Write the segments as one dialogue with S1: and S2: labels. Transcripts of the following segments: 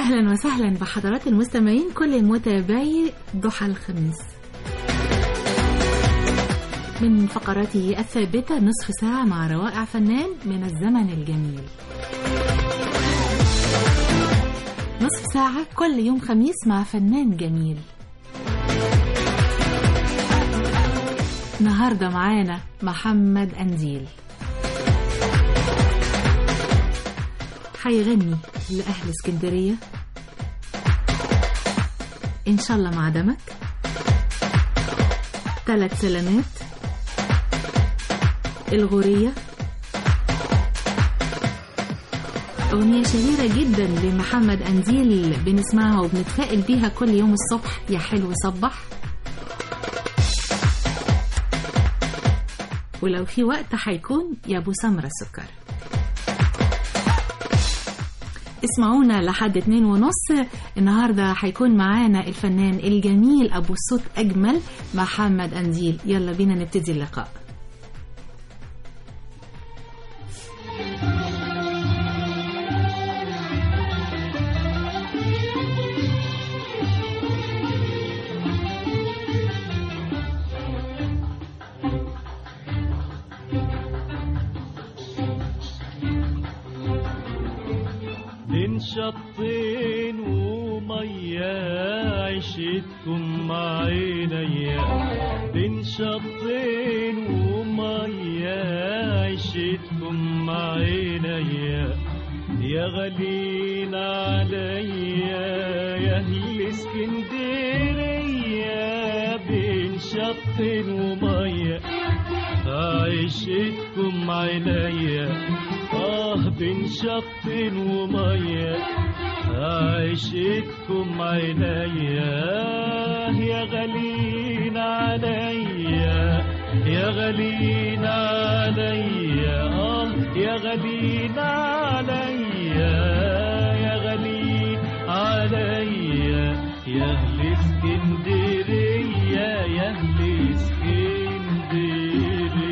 S1: أهلا وسهلا بحضرات المستمعين كل متابعي ضحى الخميس من فقراته الثابتة نصف ساعة مع روائع فنان من الزمن الجميل نصف ساعة كل يوم خميس مع فنان جميل النهاردة معانا محمد أنديل هيغني لأهل اسكندرية إن شاء الله مع دمك ثلاث سلامات الغورية أغنية شهيرة جدا لمحمد أنديل بنسمعها وبنتفائل بيها كل يوم الصبح يا حلو صبح ولو في وقت هيكون يا أبو سمرة السكر اسمعونا لحد اتنين ونص النهاردة هيكون معانا الفنان الجميل أبو الصوت أجمل محمد أنديل يلا بينا نبتدي اللقاء
S2: بين شطين ومية عشتكم مع عينيا بين شطين ومية عشتكم مع عينيا يا غالين عليا يا اهل اسكندرية بين شطين ومية عشتكم عينيا آه بين شط ومية عشتكم عينيا يا غالين عليا يا غالين عليا آه يا غالين عليا يا غالين عليا يا أهل اسكندرية يا أهل اسكندرية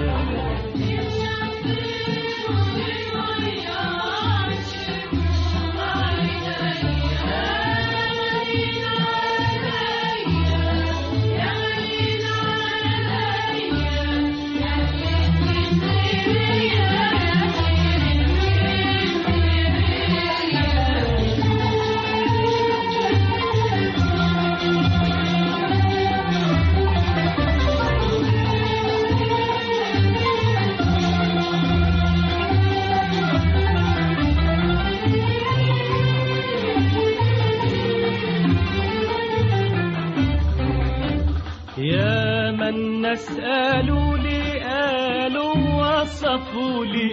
S2: يا من نسألوا لي قالوا وصفوا لي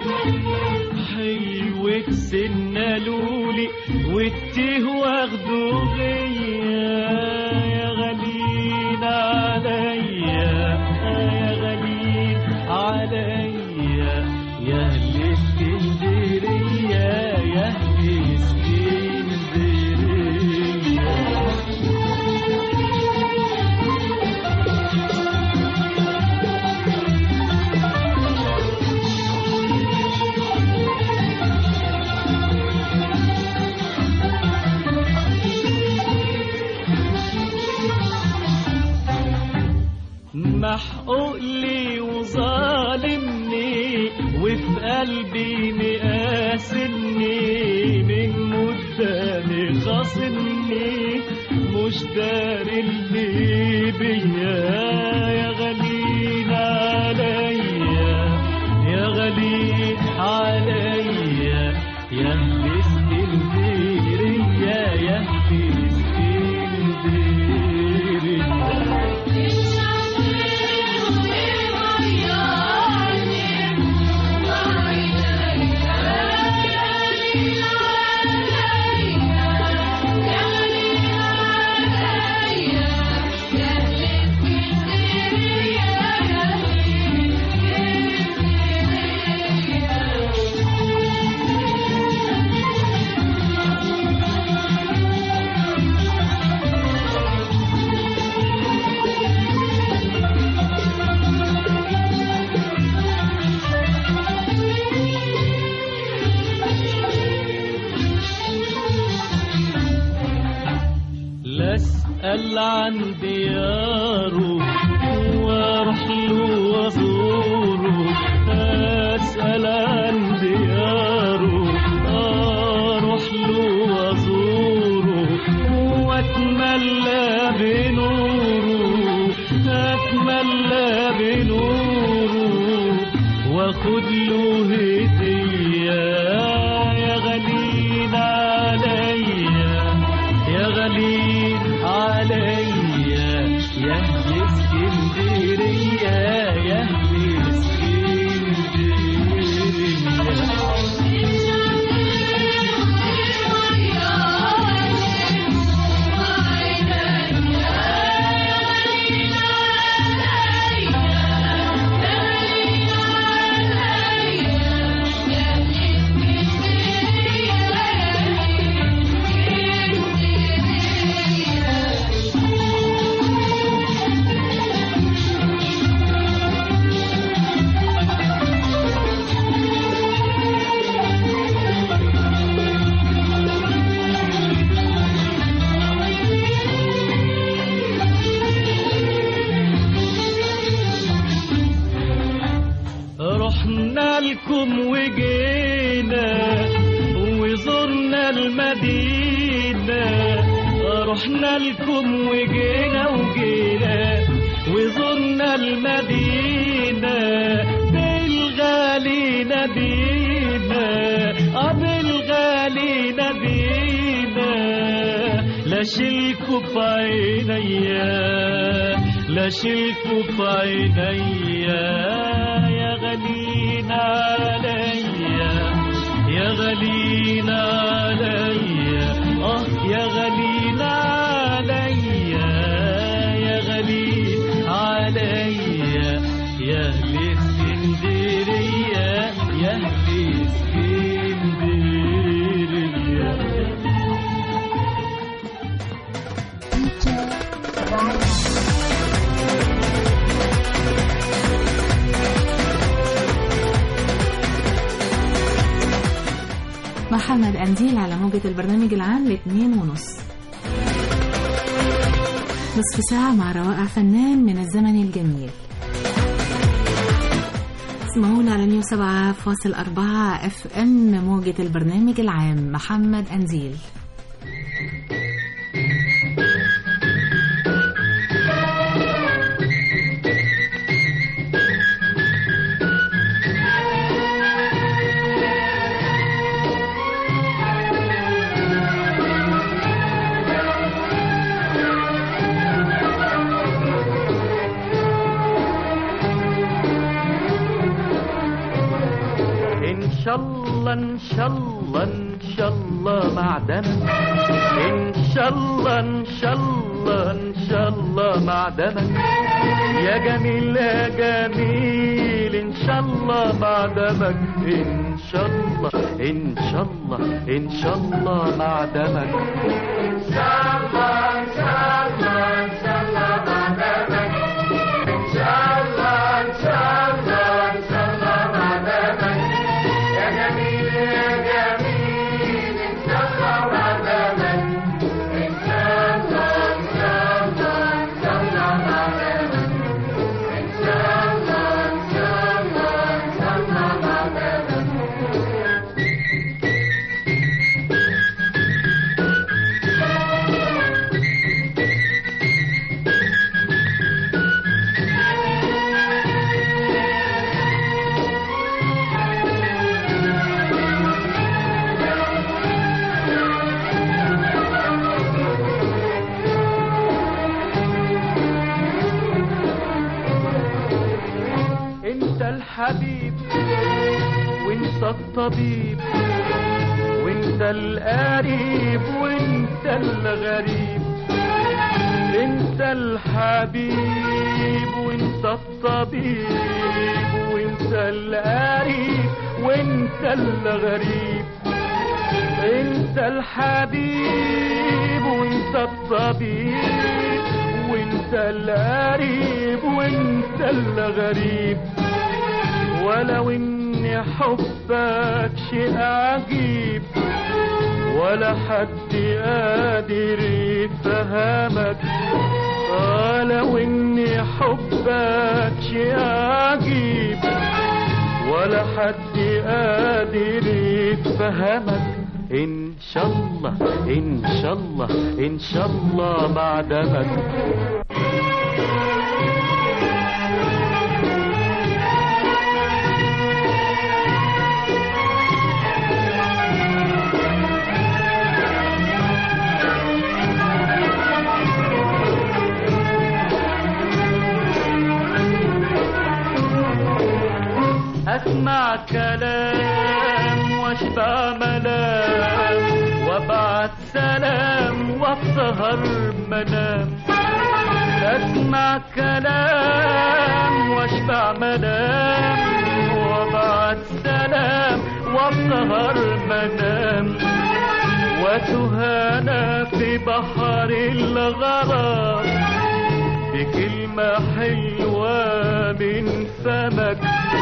S2: حلوة سنالوا لي والتيه واخدوا غيا يا غالين عليا يا غالين عليا يا أهل اسكندرية يا أهل اسكندرية محقوق لي وظالمني وفي قلبي مقاسمني من قدامي خاصمني مش داري اللي بيا يا غالين عليا يا غالين عليا يا أهل اسكندرية يا أهل اسكندرية أسأل عن دياره وأروح له وأزوره أسأل عن دياره أروح له وأزوره وأتملى بنوره أتملى بنوره واخد له هدية يا غليل عليا يا غليل عليا يا أهل اسكندرية يا أهل اسكندرية رحنا لكم وجينا وزرنا المدينة رحنا لكم وجينا وجينا وزرنا المدينة بالغالي نبينا اه بالغالي نبينا لا شلكوا في عينيا لا شلكوا في عينيا يا غلينا عليا يا غلينا عليا اه يا غلينا عليا يا غليل عليا يا اهل اسكندريه يا اهل اسكندريه
S1: محمد أنزيل على موجة البرنامج العام لاثنين ونص نصف ساعة مع روائع فنان من الزمن الجميل اسمعونا على 107.4 اف ام موجة البرنامج العام محمد أنزيل
S2: إن شاء الله إن شاء الله إن شاء الله معدنك إن شاء الله إن شاء الله إن شاء الله معدنك يا جميل يا جميل إن شاء الله معدمك إن شاء الله إن شاء الله إن شاء الله معدمك إن شاء الله إن شاء الله إن شاء الله معدمك إن شاء الله إن شاء الله إن شاء الله معدمك يا جميل يا جميل إن شاء الله معدمك إن شاء الله إن شاء الله إن شاء الله معدمك إن شاء الله إن شاء الله إن شاء الله معدمك انت الحبيب وانت الطبيب وانت القريب وانت الغريب انت الحبيب وانت الطبيب وانت القريب وانت الغريب انت الحبيب وانت الطبيب وانت القريب وانت الغريب ولو ان حبك شيء عجيب ولا حد قادر يفهمك آه لو إني حبك شي عجيب ولا حد قادر يتفهمك إن شاء الله إن شاء الله إن شاء الله بعدمك أسمع كلام واشبع ملام وابعت سلام واسهر منام أسمع كلام واشبع ملام وابعت سلام واسهر منام وتهانى في بحر الغرام بكلمة حلوة من فمك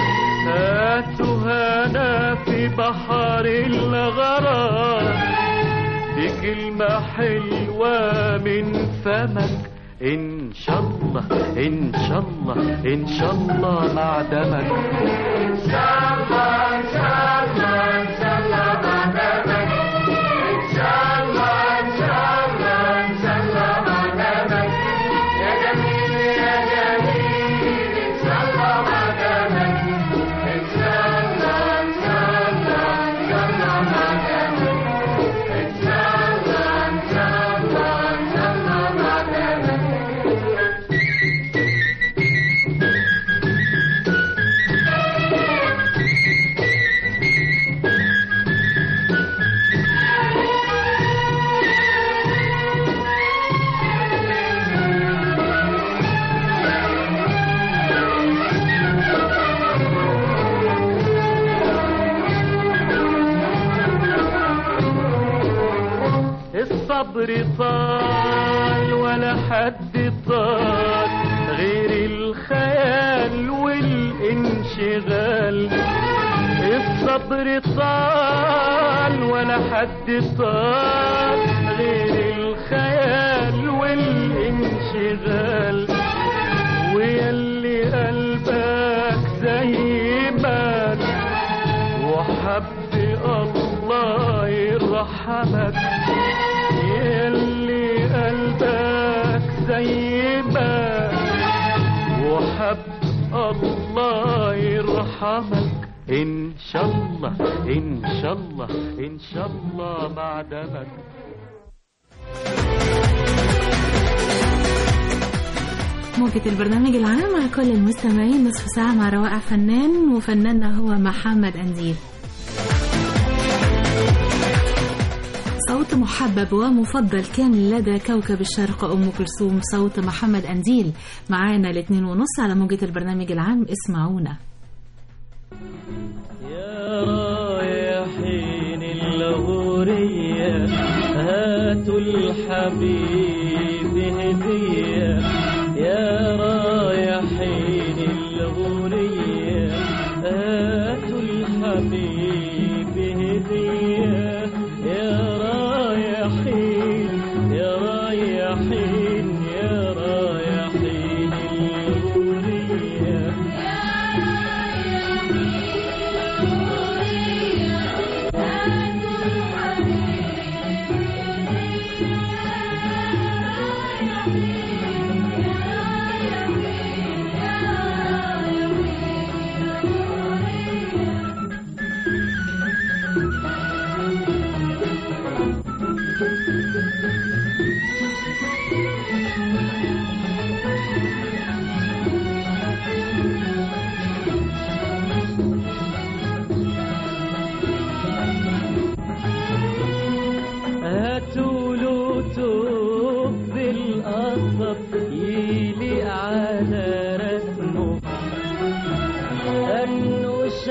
S2: هاتهانا في بحر الغرام بكلمة حلوة من فمك إن شاء الله إن شاء الله إن شاء الله معدمك إن شاء الله إن شاء الله إن شاء الله معدمك إن شاء الله إن شاء الله إن شاء الله معدمك يا جميل يا جميل إن شاء الله معدمك إن شاء الله إن شاء الله إن شاء الله معدمك إن شاء الله إن شاء الله إن شاء الله معدمك الصبر طال ولا حد طال غير الخيال والانشغال الصبر طال ولا حد طال غير الخيال والانشغال ويلي قلبك زي ما وحب الله يرحمك يلي قلبك زي ما وحب الله يرحمك إن شاء الله إن شاء الله إن شاء الله بعدمك
S1: موجة البرنامج العام مع كل المستمعين نصف ساعة مع روائع فنان وفناننا هو محمد أنزيل صوت محبب ومفضل كان لدى كوكب الشرق أم كلثوم صوت محمد أنزيل معانا الاثنين ونص على موجة البرنامج العام اسمعونا
S3: يا رايحين الغورية هاتوا الحبيب هدية يا رايحين الغورية هاتوا الحبيب هدية يا رايحين يا رايحين يا رايحين الغورية هاتوا له توب بالقصب يليق على رسمه انوش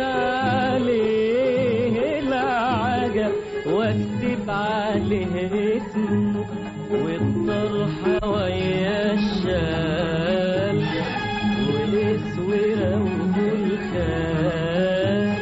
S3: عليه العجب واكتب عليه اسمه والطرحة ويا الشال والاسورة والخال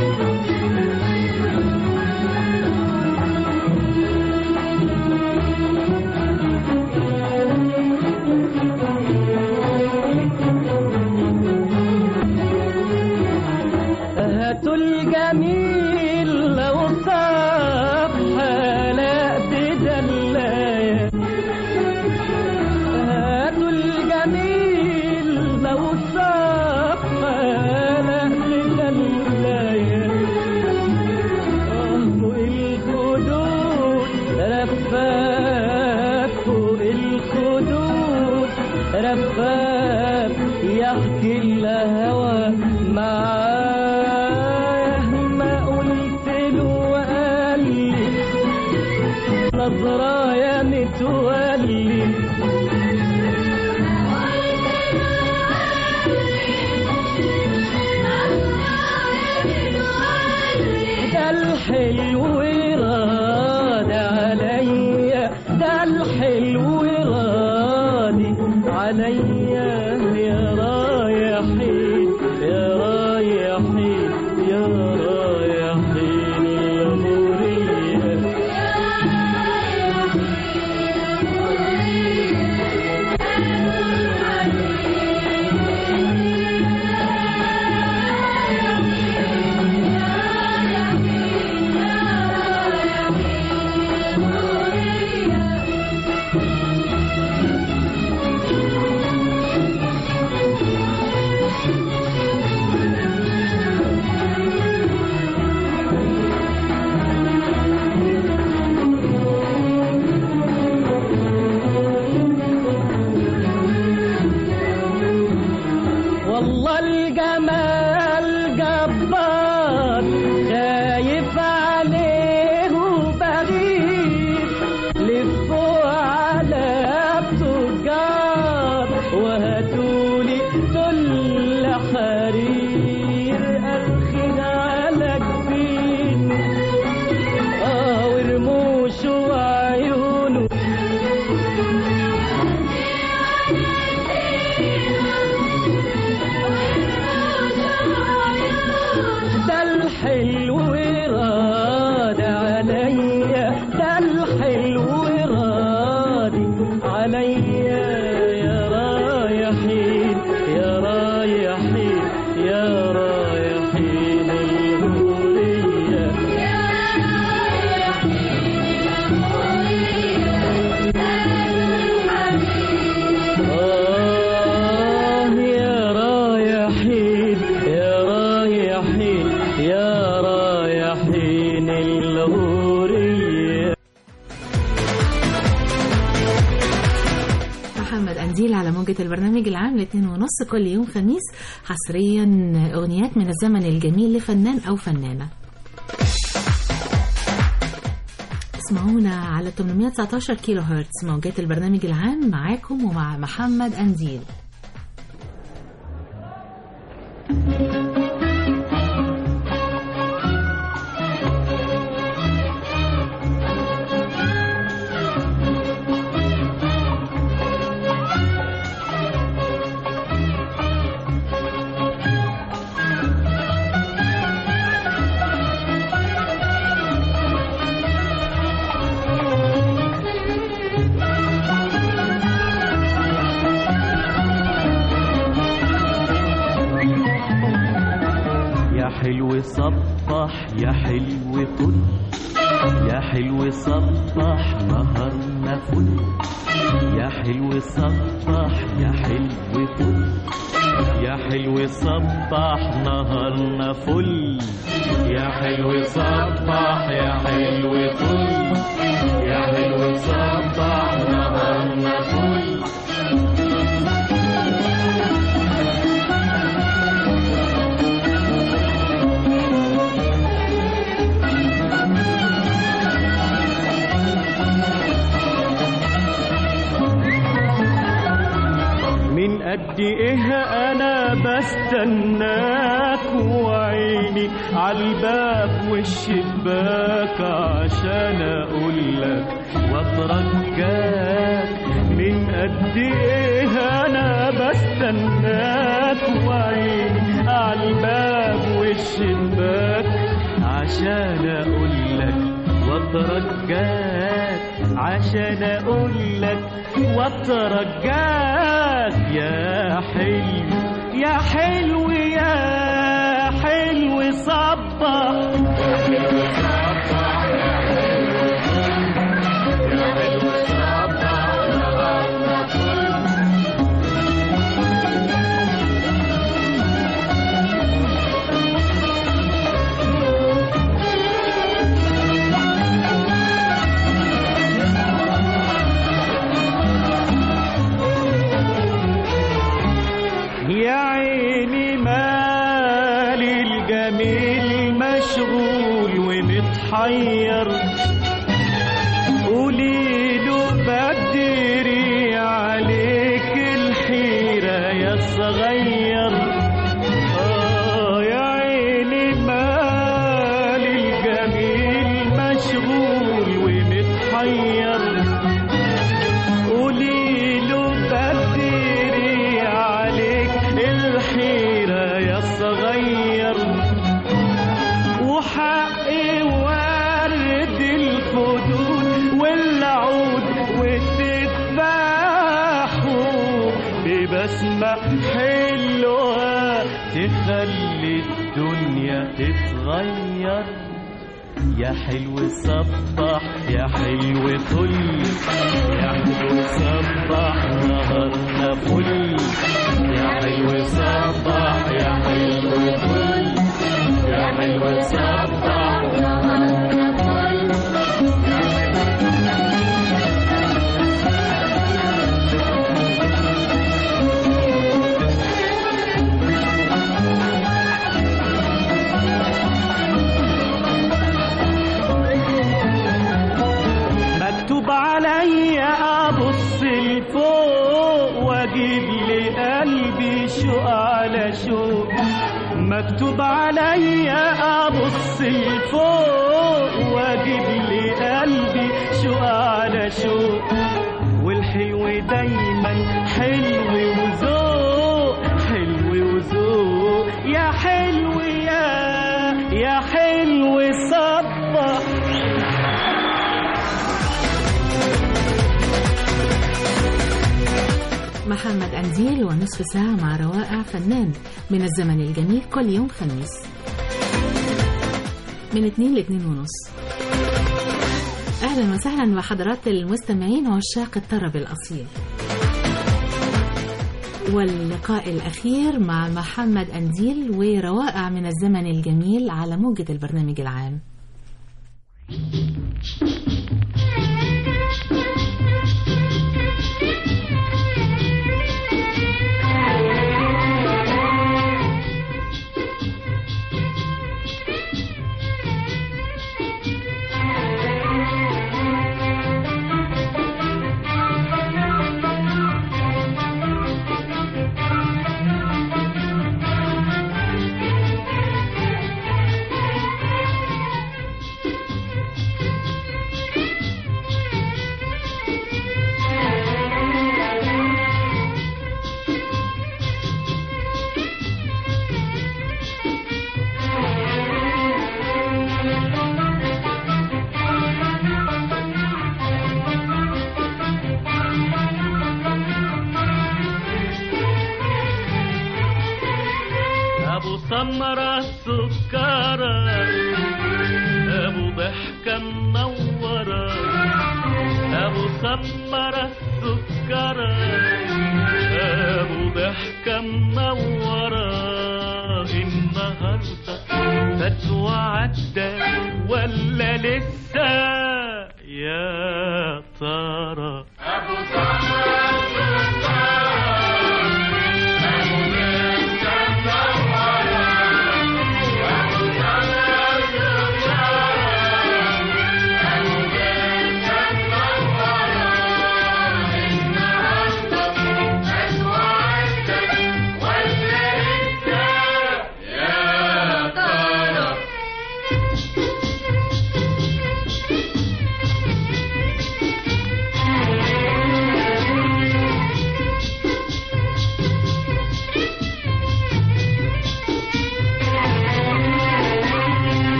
S3: هاتوا الجميل لو صاب حلاق بدلاية هاتوا الجميل لو صاب حلاق بدلاية فوق الخدود رفاف فوق الخدود رفاف يحكي الهوى معاه ما قلت له وقال لي نظرايا متولي ده الحلو راد عليا ده الحلو رادي عليا يا رايحين يا رايحين يا رايحين الأمورية والله الجمال جبار خايف عليه وبغير لفوا على التجار وهاتولي كل حرير أرخد على جبين اه ورموشه وعيونه ده الحلو راد عليا ده الحلو رادي عليا يا رايحين يا رايحين يا رايحين الهورية آه يا رايحين يا رايحين يا رايحين الهورية
S1: محمد أنزيل على موجة البرنامج العام الاثنين ونص كل يوم خميس حصريا أغنيات من الزمن الجميل لفنان أو فنانة اسمعونا على 819 كيلو هرتز موجات البرنامج العام معاكم ومع محمد أنزيل
S3: يا حلو صبح يا حلو طل يا حلو صبح نهارنا فل يا حلو صبح يا حلو طل يا حلو صبح نهارنا فل يا حلو صبح يا حلو طل يا حلو صبح نهارنا فل من قد ايه انا بستناك وعيني عالباب والشباك عشان اقولك واترجاك من قد ايه انا بستناك وعيني عالباب والشباك
S2: عشان اقول لك واترجاك عشان اقول لك واترجاك يا حلو يا حلو يا حلو صبح يا عيني مالي الجميل مشغول ومتحير قولي له بدري عليك الحيرة يا صغير آه يا عيني مالي الجميل مشغول ومتحير قولي له بدري عليك الحيرة يا صغير وحقي ورد الخدود والعود وتذبحوا ببسمة حلوة تخلي الدنيا تتغير يا حلو صبح يا حلو طل يا حلو صبح نهارنا فل يا حلو صبح يا حلو طل يا حلو صبح نهارنا فل مكتوب عليا ابص لفوق واجيب لقلبي شوق على شوق مكتوب عليا ابص لفوق واجيب لقلبي شوق على شوق والحلو دايما حلو وذوق حلو وذوق يا حلو يا يا حلو صبح
S1: محمد أنزيل ونصف ساعة مع روائع فنان من الزمن الجميل كل يوم خميس من اتنين لاتنين ونص أهلا وسهلا بحضرات المستمعين وعشاق الطرب الأصيل واللقاء الأخير مع محمد أنزيل وروائع من الزمن الجميل على موجة البرنامج العام
S2: ابو سمرة السكرة ابو ضحكة منورة ابو سمرة السكرة ابو ضحكة منورة النهاردة فات وعدى ولا لسه يا ترى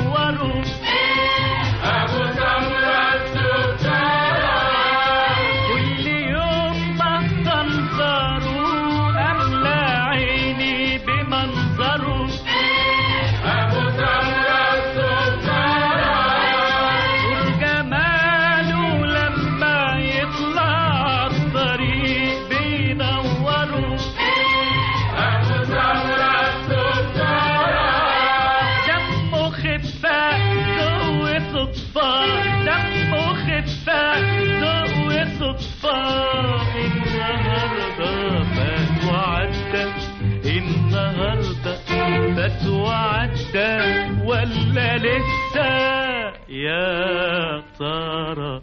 S2: بينوروا كل يوم بستنظروا أملى عيني بمنظره نور جماله لما يطلع الطريق بينوروا دمه خفاف ذوق صدفة دمه خفاف ذوق صدفة النهاردة فات وعدى النهاردة فات وعدى ولا لسه يا ترى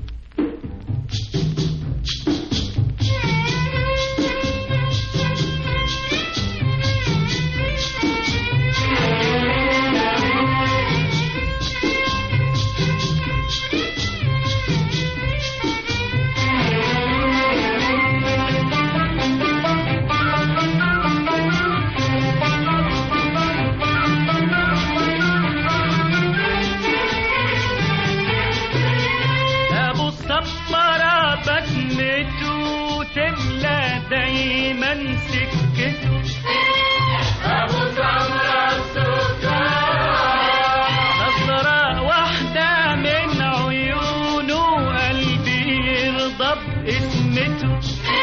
S2: ابو السمرة بسمته تملى دايما سكته نظرة واحدة من عيونه قلبي يرضى باسمته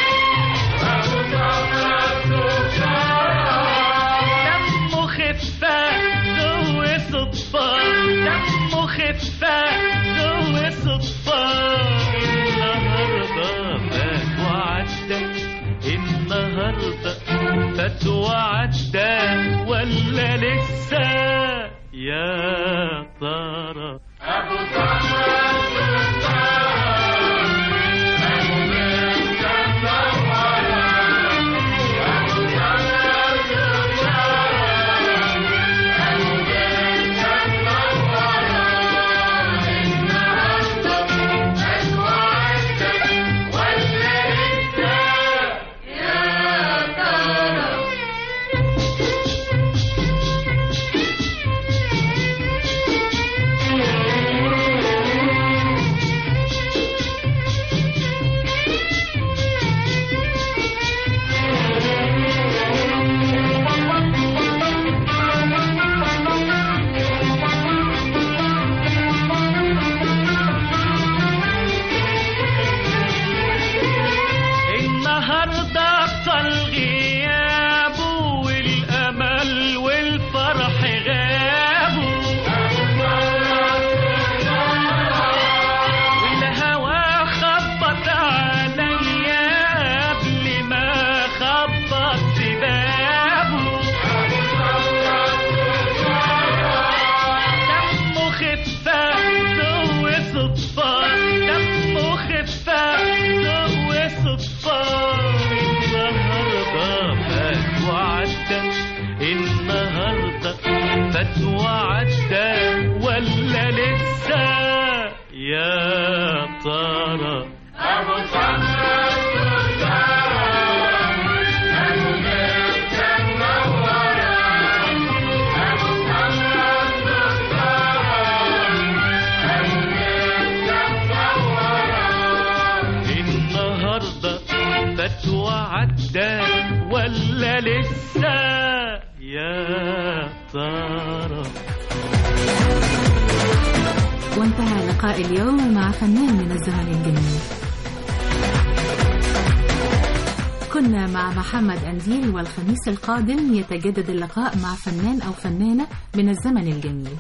S2: دمه خفاف ذوق صدفة دمه خفاف ذوق صدفة النهاردة فات وعدى النهاردة فات وعدى ولا لسه يا ترى النهارده طال غيابه والامل والفرح غابوا والهوى خبط عليا قبل ما خبط في بابه دمه خفاف ذوق صدفة دمه خفاف ذوق صدفة النهاردة فات وعدى النهاردة فات وعدى ولا لسه يا ترى النهارده فات وعدى ولا لسه يا ترى
S1: وانتهى لقاء اليوم مع فنان من الزمن الجميل كنا مع محمد أنديل والخميس القادم يتجدد اللقاء مع فنان أو فنانة من الزمن الجميل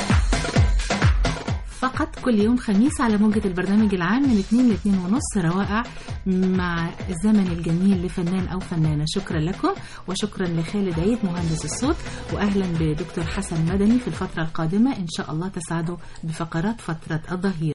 S1: فقط كل يوم خميس على موجة البرنامج العام من 2 ل 2 ونص روائع مع الزمن الجميل لفنان أو فنانة شكرا لكم وشكرا لخالد عيد مهندس الصوت وأهلا بدكتور حسن مدني في الفترة القادمة إن شاء الله تسعدوا بفقرات فترة الظهيرة